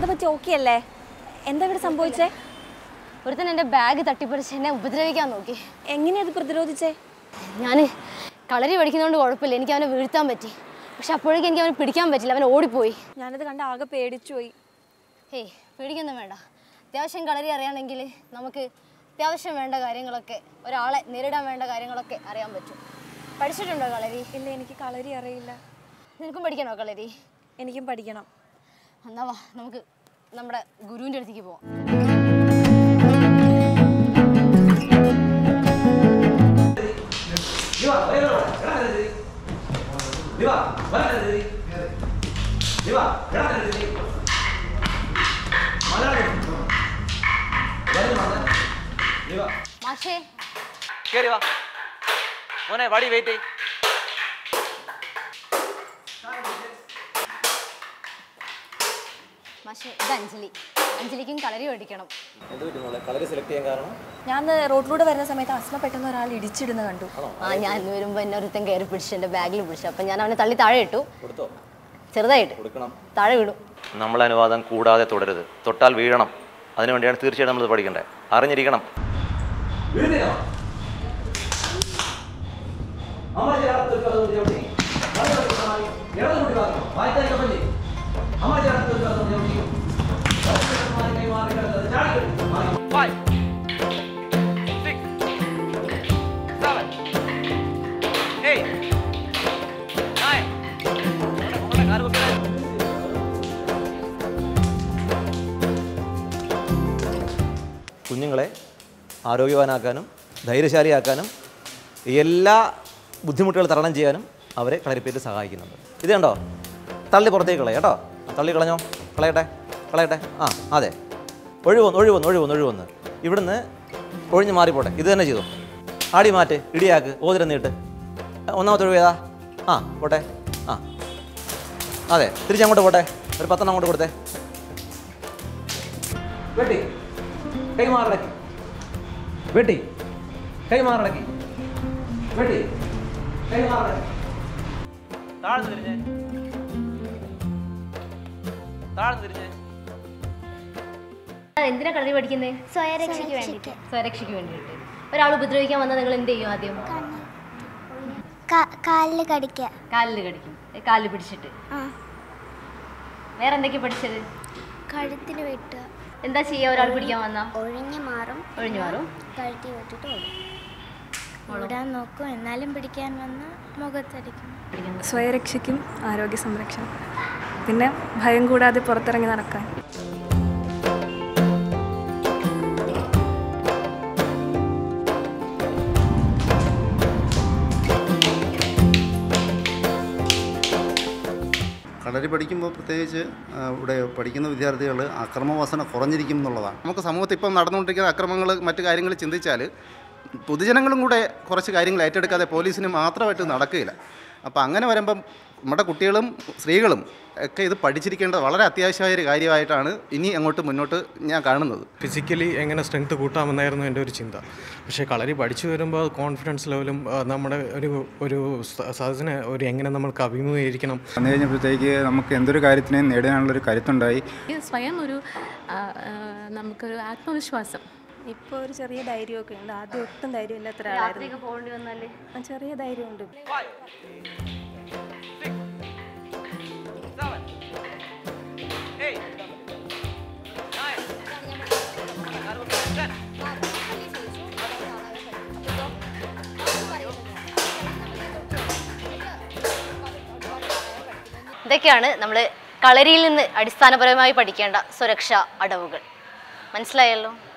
എന്താ പറ്റി ഓക്കെ അല്ലേ എന്താ ഇവിടെ സംഭവിച്ചേ ഒരുത്തൻ എൻ്റെ ബാഗ് തട്ടിപ്പറിച്ച് എന്നെ ഉപദ്രവിക്കാൻ നോക്കി എങ്ങനെയാ അത് പ്രതിരോധിച്ചേ ഞാൻ കളരി പഠിക്കുന്നതുകൊണ്ട് കുഴപ്പമില്ല എനിക്ക് അവനെ വീഴ്ത്താൻ പറ്റി പക്ഷെ അപ്പോഴേക്കും എനിക്ക് അവനെ പിടിക്കാൻ പറ്റില്ല അവൻ ഓടിപ്പോയി ഞാനത് കണ്ട് ആകെ പേടിച്ചു പോയി ഹേയ് പേടിക്കൊന്നും വേണ്ട അത്യാവശ്യം കളരി അറിയാണെങ്കിൽ നമുക്ക് അത്യാവശ്യം വേണ്ട കാര്യങ്ങളൊക്കെ ഒരാളെ നേരിടാൻ വേണ്ട കാര്യങ്ങളൊക്കെ അറിയാൻ പറ്റും പഠിച്ചിട്ടുണ്ടോ കളരി ഇല്ല എനിക്ക് കളരി അറിയില്ല നിനക്കും പഠിക്കണോ കളരി എനിക്കും പഠിക്കണം എന്നാ വാ നമുക്ക് നമ്മുടെ ഗുരുവിൻ്റെ അടുത്തേക്ക് പോവാം മാഷേ കേറി വാ മോനെ വാടി വെയിറ്റ് മാഷേ ഇത് അഞ്ജലി അഞ്ജലിക്കും കളരി പഠിക്കണം എന്ത് പറ്റി മോളെ കളറി സെലക്ട് ചെയ്യാൻ കാരണം ഞാൻ റോഡിലൂടെ വരുന്ന സമയത്ത് അസ്മ പെട്ടെന്ന് ഒരാൾ ഇടിച്ചിടുന്ന കണ്ടു ആ ഞാൻ ഇന്ന് വരുമ്പോൾ എന്നെ ഒരുത്തൻ കയറി പിടിച്ച് എൻ്റെ ബാഗിൽ പിടിച്ചു അപ്പം ഞാൻ അവനെ തള്ളി താഴെ ഇട്ടു കൊടുത്തോ ചെറുതായിട്ട് കൊടുക്കണം താഴെ വിടും നമ്മൾ അനുവാദം കൂടാതെ തുടരുത് തൊട്ടാൽ വീഴണം അതിനു വേണ്ടിയാണ് തീർച്ചയായിട്ടും നമ്മൾ പഠിക്കണ്ടേ അറിഞ്ഞിരിക്കണം കുഞ്ഞുങ്ങളെ ആരോഗ്യവാനാക്കാനും ധൈര്യശാലിയാക്കാനും എല്ലാ ബുദ്ധിമുട്ടുകൾ തരണം ചെയ്യാനും അവരെ കളരിപ്പേറ്റ് സഹായിക്കുന്നുണ്ട് ഇത് കണ്ടോ തള്ളി പുറത്തേക്ക് കളയാം കേട്ടോ തള്ളി കളഞ്ഞോ കളയട്ടെ കളയട്ടെ ആ അതെ ഒഴിവൊന്ന് ഒഴിവൊന്ന് ഒഴിവൊന്ന് ഒഴിവൊന്ന് ഇവിടുന്ന് ഒഴിഞ്ഞ് മാറിപ്പോട്ടെ ഇത് തന്നെ ചെയ്തു ആടി മാറ്റ് ഇടിയാക്ക് ഓതിരം നീട്ട് ഒന്നാമത്തെ ഒഴിവ് ഏതാ ആ പോട്ടെ ആ അതെ തിരിച്ചങ്ങോട്ട് പോട്ടെ ഒരു പത്തെണ്ണം അങ്ങോട്ട് കൊടുത്തേ വെട്ടി കൈ മാറടക്കി വെട്ടി കൈ മാറടക്കി വെട്ടി കൈ മാറടക്കി താഴ്ന്നു തിരിഞ്ഞേ താഴ്ന്നു തിരിഞ്ഞേ എന്തിനാ കളരി പഠിക്കുന്നത് സ്വയരക്ഷയ്ക്ക് വേണ്ടിയിട്ട് സ്വരക്ഷയ്ക്ക് വേണ്ടിയിട്ട് ഒരാൾ ഉപദ്രവിക്കാൻ വന്നാൽ നിങ്ങൾ എന്ത് ചെയ്യും ആദ്യം കാലിൽ കടിക്കുക കാലിൽ കടിക്കും ഏ, കാലിൽ പിടിച്ചിട്ട് ആ വേറെ എന്തൊക്കെയാ പഠിച്ചത് കഴുത്തിൽ വെട്ടുക എന്താ ചെയ്യുക ഒരാൾ പിടിക്കാൻ വന്നാൽ ഒഴിഞ്ഞു മാറും ഒഴിഞ്ഞു മാറും കഴുത്തി വെട്ടിട്ട് ഓടും ഓടാൻ നോക്കും എന്നാലും പിടിക്കാൻ വന്ന മുഖത്തടിക്കും സ്വയരക്ഷയ്ക്കും ആരോഗ്യ സംരക്ഷണം പിന്നെ ഭയം കൂടാതെ പുറത്തിറങ്ങി നടക്കാൻ കളരി പഠിക്കുമ്പോൾ പ്രത്യേകിച്ച് ആ, ഇവിടെ പഠിക്കുന്ന വിദ്യാർത്ഥികൾ അക്രമവാസന കുറഞ്ഞിരിക്കും എന്നുള്ളതാണ് നമുക്ക് സമൂഹത്തിൽ ഇപ്പം നടന്നുകൊണ്ടിരിക്കുന്ന അക്രമങ്ങൾ മറ്റു കാര്യങ്ങൾ ചിന്തിച്ചാൽ പൊതുജനങ്ങളും കൂടെ കുറച്ച് കാര്യങ്ങൾ ഏറ്റെടുക്കാതെ പോലീസിന് മാത്രമായിട്ട് നടക്കുകയില്ല അപ്പോൾ അങ്ങനെ വരുമ്പം നമ്മുടെ കുട്ടികളും സ്ത്രീകളും ഒക്കെ ഇത് പഠിച്ചിരിക്കേണ്ടത് വളരെ അത്യാവശ്യമായ ഒരു കാര്യമായിട്ടാണ് ഇനി അങ്ങോട്ട് മുന്നോട്ട് ഞാൻ കാണുന്നത് ഫിസിക്കലി എങ്ങനെ സ്ട്രെങ്ത് കൂട്ടാമെന്നായിരുന്നു എൻ്റെ ഒരു ചിന്ത പക്ഷേ കളരി പഠിച്ചു വരുമ്പോൾ കോൺഫിഡൻസ് ലെവലും ആ, നമ്മുടെ ഒരു ഒരു സ- സാധന ഒരു എങ്ങനെ നമ്മൾക്ക് അഭിമുഖീകരിക്കണം വന്നു കഴിഞ്ഞപ്പോഴത്തേക്ക് നമുക്ക് എന്തൊരു കാര്യത്തിനെയും നേടാനുള്ളൊരു കരുത്തുണ്ടായി സ്വയം ഒരു ആ, ആ, നമുക്കൊരു ആത്മവിശ്വാസം ഇപ്പോൾ ഒരു ചെറിയ ധൈര്യമൊക്കെ ഉണ്ട് ആദ്യം ഒട്ടും ധൈര്യം ഇല്ലാത്ത ഒരാളായിരുന്നു പോകേണ്ടി വന്നാൽ ആ, ചെറിയ ധൈര്യമുണ്ട് ഇതൊക്കെയാണ് നമ്മൾ കളരിയിൽ നിന്ന് അടിസ്ഥാനപരമായി പഠിക്കേണ്ട സുരക്ഷാ അടവുകൾ മനസ്സിലായല്ലോ